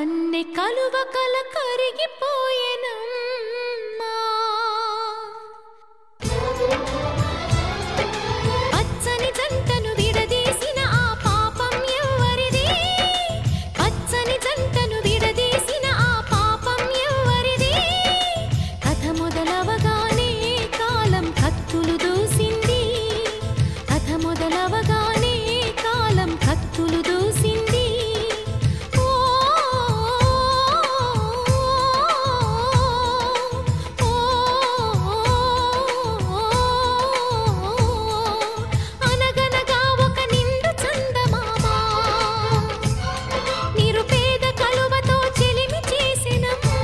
కన్నె కలువ కల కరిగిపోయెనమ్మా పచ్చని జంటను విడదీసిన ఆ పాపం ఎవ్వరిది పచ్చని జంటను విడదీసిన ఆ పాపం ఎవ్వరిది కథ మొదలవగానే కాలం కత్తులు దూసింది కథ మొదలవగానే కాలం కత్తులు దూసింది ఓ అనగనగా ఒక నిండు చందమామ నిరుపేద కలువతో చెలిమి చేసినమ్మా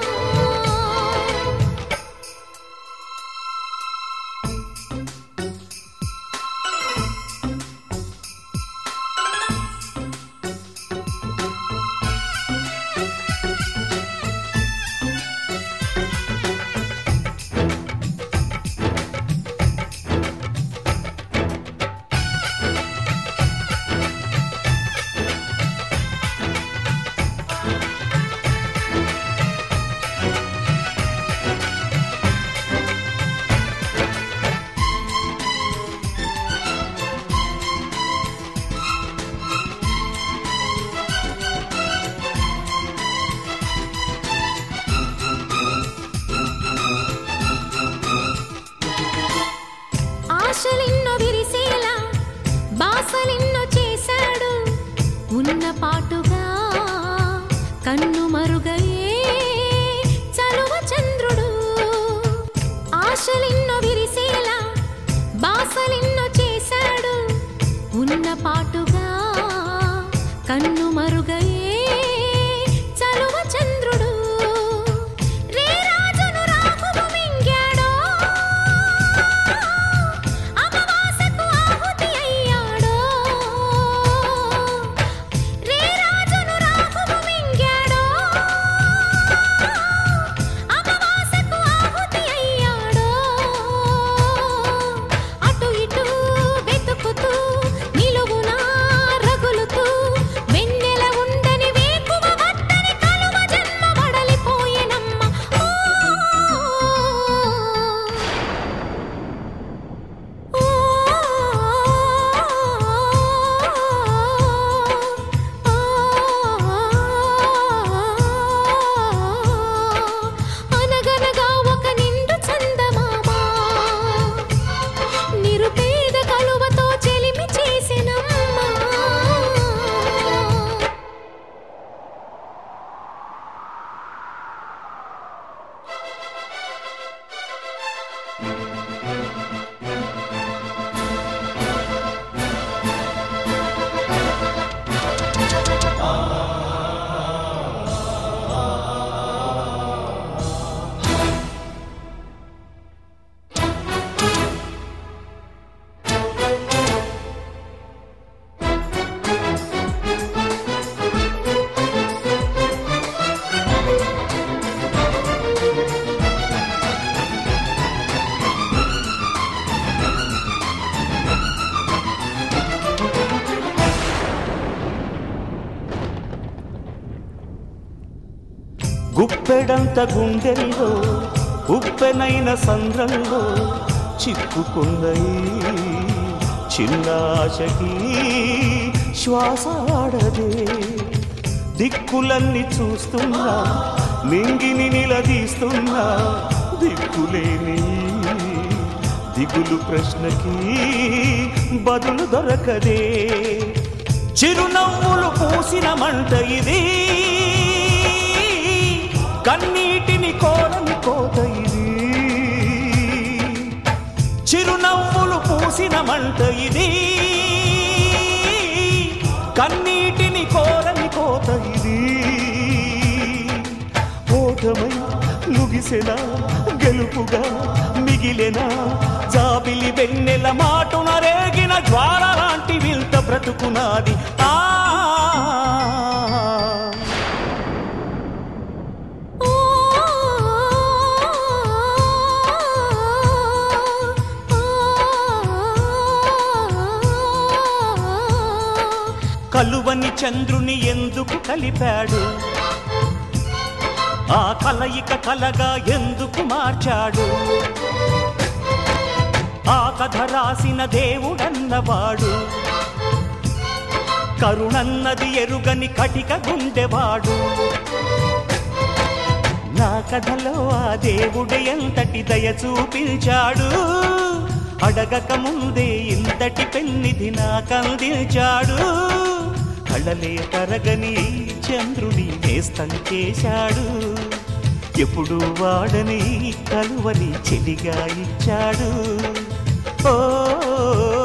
ఆశలెన్నో విరిసేలా బాసలెన్నో చేశాడు ఉన్న పాటుగా కన్ను మరుగయే చలువ చంద్రుడు ఆశలెన్నో విరిసేలా బాసలెన్నో చేశాడు ఉన్న పాటుగా కన్ను మరుగయే చలువ చంద్రుడు రే రాజును రాఘవ మింగాడో అమావాసకు ఆహుతి అయ్యాడో రే రాజును రాఘవ మింగాడో అమావాసకు ఆహుతి అయ్యాడో అటు ఇటు వెతుకుతూ నిలువునా రగులుతూ వెన్నెల ఉండని వేకువ వత్తని కలువ జన్మ వడలిపోయెనమ్మ ఓ అనగనగా ఒక నిండు చందమామ నిరుపేద కలువతో చెలిమి చేసినమ్మా గుప్పెడంత గుండెల్లో ఉప్పెనైన సంద్రంలో చిక్కుకున్నయి చిన్నాశకి శ్వాస ఆడదే దిక్కులన్నీ చూస్తున్నా నింగిని నిలదీస్తున్నా దిక్కులేని దిగులు ప్రశ్నకి బదులు దొరకదే చిరునవ్వులు పూసిన మంట ఇది కన్నీటిని కోరని కోత ఇది చిరునవ్వులు పూసిన మంట ఇది కన్నీటిని కోరని కోత ఇది ఓటమై ముగిసెనా గెలుపుగా మిగిలెనా జాబిలి వెన్నెల మాటున రేగిన జ్వాల లాంటి వింత బ్రతుకునాది ఆ ఓ కలువని చంద్రుని ఎందుకు కలిపాడు ఆ కలయిక కలగా ఎందుకు మార్చాడు ఆ కథ రాసిన దేవుడన్నవాడు కరుణన్నది ఎరుగని కటిక గుండెవాడు నా కథలో ఆ దేవుడు ఎంతటి దయ చూపించాడు అడగక ముందే ఇంతటి పెన్నిధి నాకందించాడు కళ్ళలే తరగని చంద్రుడి నేస్తం చేశాడు ఎప్పుడు వాడని కలువని చెలిగా ఇచ్చాడు ఓ